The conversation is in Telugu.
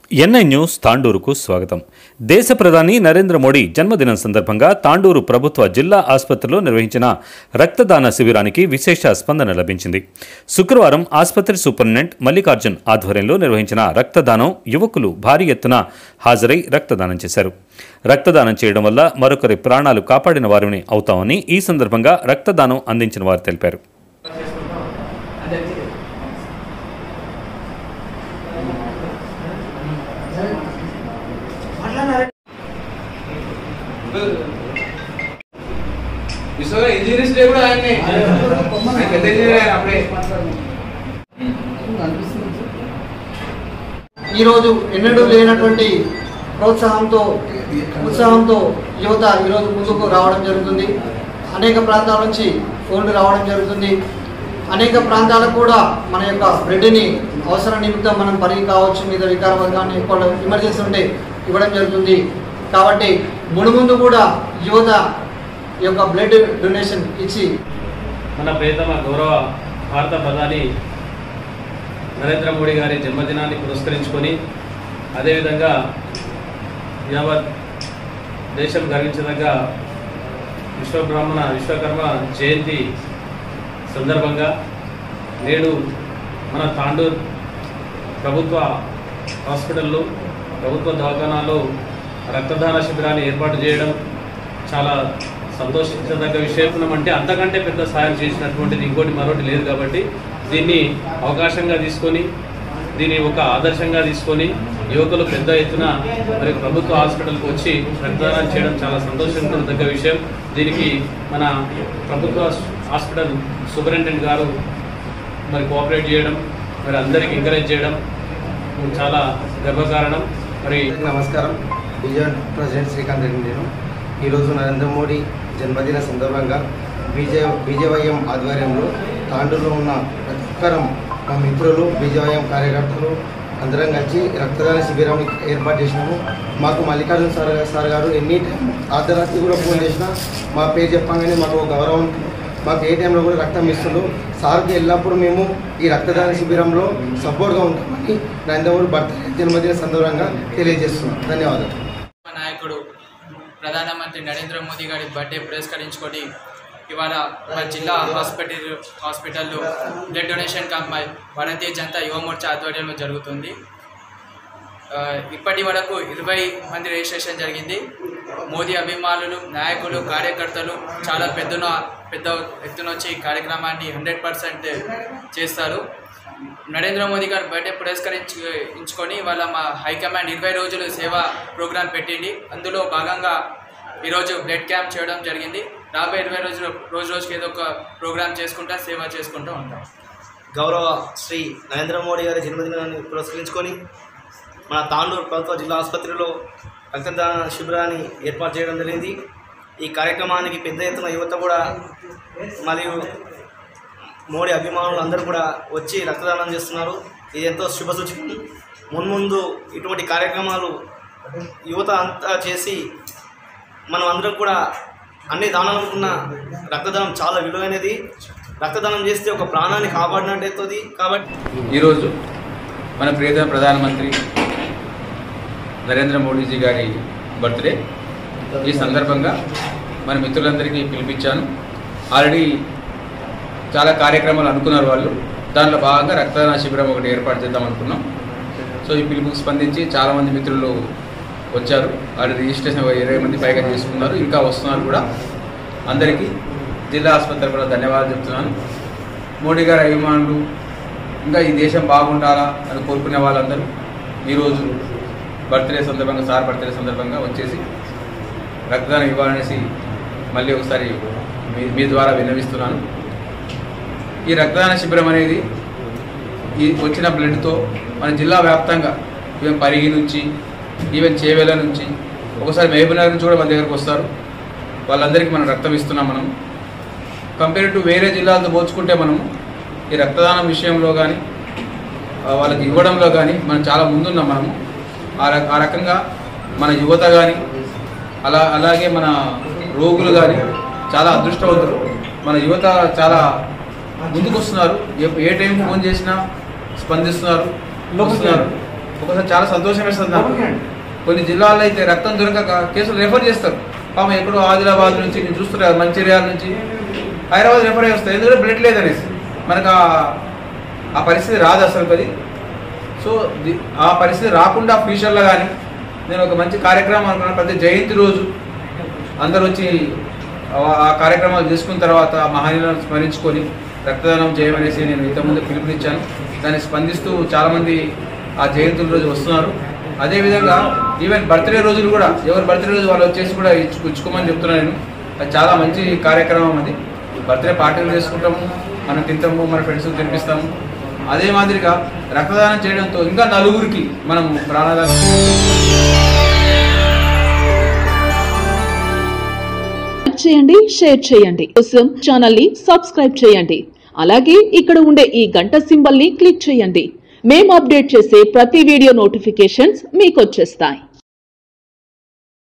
ఎన్ఐ న్యూస్ తాండూరుకు స్వాగతం దేశ ప్రధాని నరేంద్ర మోడీ జన్మదినం సందర్భంగా తాండూరు ప్రభుత్వ జిల్లా ఆసుపత్రిలో నిర్వహించిన రక్తదాన శిబిరానికి విశేష స్పందన లభించింది శుక్రవారం ఆసుపత్రి సూపరింటెండెంట్ మల్లికార్జున్ ఆధ్వర్యంలో నిర్వహించిన రక్తదానం యువకులు భారీ ఎత్తున హాజరై రక్తదానం చేశారు రక్తదానం చేయడం వల్ల మరొకరి ప్రాణాలు కాపాడిన వారిని అవుతామని ఈ సందర్భంగా రక్తదానం అందించిన వారు తెలిపారు విశ్వ ఇంజనీర్స్ డే కూడా ఆయన్నే ఆయన పెద్ద ఇంజనీర్ ఆయన అప్పుడే ఈరోజు ఎన్నడూ లేనటువంటి ప్రోత్సాహంతో ఉత్సాహంతో యువత ఈరోజు ముందుకు రావడం జరుగుతుంది అనేక ప్రాంతాల నుంచి ఫోన్లు రావడం జరుగుతుంది అనేక ప్రాంతాలకు కూడా మన యొక్క బ్లడ్ని అవసరం నిమిత్తం మనం పరిగి కావచ్చు మీద వికార వర్గాన్ని ఎక్కువ ఎమర్జెన్సీ ఉంటే ఇవ్వడం జరుగుతుంది కాబట్టి మునుముందు కూడా యువత ఈ యొక్క బ్లడ్ డొనేషన్ ఇచ్చి మన ప్రియతమ గౌరవ భారత ప్రధాని నరేంద్ర మోడీ గారి జన్మదినాన్ని పురస్కరించుకొని అదేవిధంగా యావత్ దేశం గర్వించదగ్గ విశ్వబ్రాహ్మణ విశ్వకర్మ జయంతి సందర్భంగా నేడు మన తాండూర్ ప్రభుత్వ హాస్పిటల్లో ప్రభుత్వ దవాఖానాలో రక్తదాన శిబిరాన్ని ఏర్పాటు చేయడం చాలా సంతోషించదగ్గ విషయం అంటే అంతకంటే పెద్ద సాయం చేసినటువంటిది ఇంకోటి మరొకటి లేదు కాబట్టి దీన్ని అవకాశంగా తీసుకొని దీన్ని ఒక ఆదర్శంగా తీసుకొని యువకులు పెద్ద ఎత్తున మరి ప్రభుత్వ హాస్పిటల్కి వచ్చి రక్తదానం చేయడం చాలా సంతోషించదగ్గ విషయం దీనికి మన ప్రభుత్వ హాస్పిటల్ సూపరింటెండెంట్ గారు మరి కోఆపరేట్ చేయడం మరి అందరికి ఎంకరేజ్ చేయడం చాలా గర్వకారణం మరి నమస్కారం విజయ్ ప్రెసిడెంట్ శ్రీకాంత్ రెడ్డి నేను ఈరోజు నరేంద్ర మోడీ జన్మదిన సందర్భంగా బీజే బీజేవైఎం ఆధ్వర్యంలో తాండూరులో ఉన్న ప్రతి ఒక్కరం మా మిత్రులు బీజేవైఎం కార్యకర్తలు అందరం కలిసి రక్తదాన శిబిరం ఏర్పాటు చేసినాము మాకు మల్లికార్జున సార్ సార్ గారు ఎనీ టైం అర్ధరాత్రి కూడా ఫోన్ చేసినా మా పేరు చెప్పగానే మాకు ఒక గౌరవం మాకు ఏ టైంలో కూడా రక్తం ఇస్తుండ్రు సార్కి ఎల్లప్పుడూ మేము ఈ రక్తదాన శిబిరంలో సపోర్ట్గా ఉంటామని నరేంద్ర మోడీ బర్త్డే జన్మదిన సందర్భంగా తెలియజేస్తున్నాం ధన్యవాదాలు మా నాయకుడు ప్రధానమంత్రి నరేంద్ర మోదీ గారి బర్త్డే పురస్కరించుకొని ఇవాళ మా జిల్లా హాస్పిటల్ హాస్పిటల్లో బ్లడ్ డొనేషన్ క్యాంప్ మా భారతీయ జనతా యువ మోర్చా ఆధ్వర్యంలో జరుగుతుంది ఆ, ఇప్పటి వరకు ఇరవై మంది రిజిస్ట్రేషన్ జరిగింది మోదీ అభిమానులు నాయకులు కార్యకర్తలు చాలా పెద్దన పెద్ద ఎత్తున వచ్చి ఈ కార్యక్రమాన్ని హండ్రెడ్ పర్సెంట్ చేస్తారు నరేంద్ర మోదీ గారు బర్త్డే పురస్కరించు ఎంచుకొని వాళ్ళ మా హైకమాండ్ ఇరవై రోజులు సేవా ప్రోగ్రాం పెట్టింది అందులో భాగంగా ఈరోజు బ్లడ్ క్యాంప్ చేయడం జరిగింది రాబోయే ఇరవై రోజులు రోజు రోజుకి ఏదో ఒక ప్రోగ్రామ్ చేసుకుంటా సేవ చేసుకుంటూ ఉంటాం గౌరవ శ్రీ నరేంద్ర మోడీ గారి జన్మదినాన్ని పురస్కరించుకొని మన తాండూరు ప్రభుత్వ జిల్లా ఆసుపత్రిలో రక్తదాన శిబిరాన్ని ఏర్పాటు చేయడం జరిగింది ఈ కార్యక్రమానికి పెద్ద ఎత్తున యువత కూడా మరియు మోడీ అభిమానులు అందరూ కూడా వచ్చి రక్తదానం చేస్తున్నారు ఇది ఎంతో శుభసూచకం మున్ముందు ఇటువంటి కార్యక్రమాలు యువత అంతా చేసి మనం అందరం కూడా అన్ని దానాలనుకున్న రక్తదానం చాలా విలువైనది రక్తదానం చేస్తే ఒక ప్రాణాన్ని కాపాడినట్టు అవుతుంది కాబట్టి ఈరోజు మన ప్రియతమ ప్రధానమంత్రి నరేంద్ర మోడీజీ గారి బర్త్డే ఈ సందర్భంగా మన మిత్రులందరికీ పిలిపించాను ఆల్రెడీ చాలా కార్యక్రమాలు అనుకున్నారు వాళ్ళు దాంట్లో భాగంగా రక్తదాన శిబిరం ఒకటి ఏర్పాటు చేద్దాం అనుకున్నాం సో ఈ పిలుపుకు స్పందించి చాలామంది మిత్రులు వచ్చారు ఆల్రెడీ రిజిస్ట్రేషన్ ఒక ఇరవై మంది పైగా చేసుకున్నారు ఇంకా వస్తున్నారు కూడా అందరికీ జిల్లా ఆసుపత్రి కూడా ధన్యవాదాలు చెప్తున్నాను మోడీ గారి అభిమానులు ఇంకా ఈ దేశం బాగుండాలా అని కోరుకునే వాళ్ళందరూ ఈరోజు బర్త్డే సందర్భంగా సార్ బర్త్డే సందర్భంగా వచ్చేసి రక్తదానం ఇవ్వాలనేసి మళ్ళీ ఒకసారి మీ మీ ద్వారా విన్నవిస్తున్నాను ఈ రక్తదాన శిబిరం అనేది ఈ వచ్చిన బ్లడ్తో మన జిల్లా వ్యాప్తంగా ఈవెన్ పరిగి నుంచి ఈవెన్ చేవేల నుంచి ఒకసారి మహబూబ్నగర్ నుంచి కూడా మన దగ్గరకు వస్తారు వాళ్ళందరికీ మనం రక్తం ఇస్తున్నాం మనం కంపేర్ టు వేరే జిల్లాలతో పోల్చుకుంటే మనము ఈ రక్తదానం విషయంలో కానీ వాళ్ళకి ఇవ్వడంలో కానీ మనం చాలా ముందున్నాం మనము ఆ రక ఆ రకంగా మన యువత కానీ అలా అలాగే మన రోగులు కానీ చాలా అదృష్టవంతులు మన యువత చాలా ముందుకు వస్తున్నారు ఏ- ఏ టైం ఫోన్ చేసినా స్పందిస్తున్నారు వస్తున్నారు ఒకసారి చాలా సంతోషం వేస్తుంది నాకు కొన్ని జిల్లాల్లో అయితే రక్తం దొరకక కేసులు రెఫర్ చేస్తారు పాపం ఎక్కడో ఆదిలాబాద్ నుంచి నేను చూస్తున్నా మంచిర్యాల నుంచి హైదరాబాద్ రెఫర్ చేస్తారు ఎందుకంటే బ్లడ్ లేదనేసి మనకు ఆ- ఆ పరిస్థితి రాదు అసలు అది సో ది- ఆ పరిస్థితి రాకుండా ఫ్యూచర్లో కానీ నేను ఒక మంచి కార్యక్రమం అనుకున్నాను ప్రతి జయంతి రోజు అందరూ వచ్చి ఆ- ఆ కార్యక్రమాలు చేసుకున్న తర్వాత ఆ మహనీయులను స్మరించుకొని రక్తదానం చేయమనేసి నేను ఇంతకుముందు పిలుపునిచ్చాను దాన్ని స్పందిస్తూ చాలామంది ఆ జయంతుల రోజు వస్తున్నారు అదేవిధంగా ఈవెన్ బర్త్డే రోజులు కూడా ఎవరి బర్త్డే రోజు వాళ్ళు వచ్చేసి కూడా ఇచ్చు ఇచ్చుకోమని చెప్తున్నాను నేను అది చాలా మంచి కార్యక్రమం అది బర్త్డే పార్టీలు చేసుకుంటాము మనం తింటాము మన ఫ్రెండ్స్ తినిపిస్తాము అదే మాదిరిగా రక్తదానం చేయడంతో ఇంకా నలుగురికి మనం ప్రాణదానం లైక్ చేయండి షేర్ చేయండి కోసం ఛానల్ ని సబ్స్క్రైబ్ చేయండి అలాగే ఇక్కడ ఉండే ఈ గంట సింబల్ ని క్లిక్ చేయండి మేము అప్డేట్ చేసే ప్రతి వీడియో నోటిఫికేషన్స్ మీకు వచ్చేస్తాయి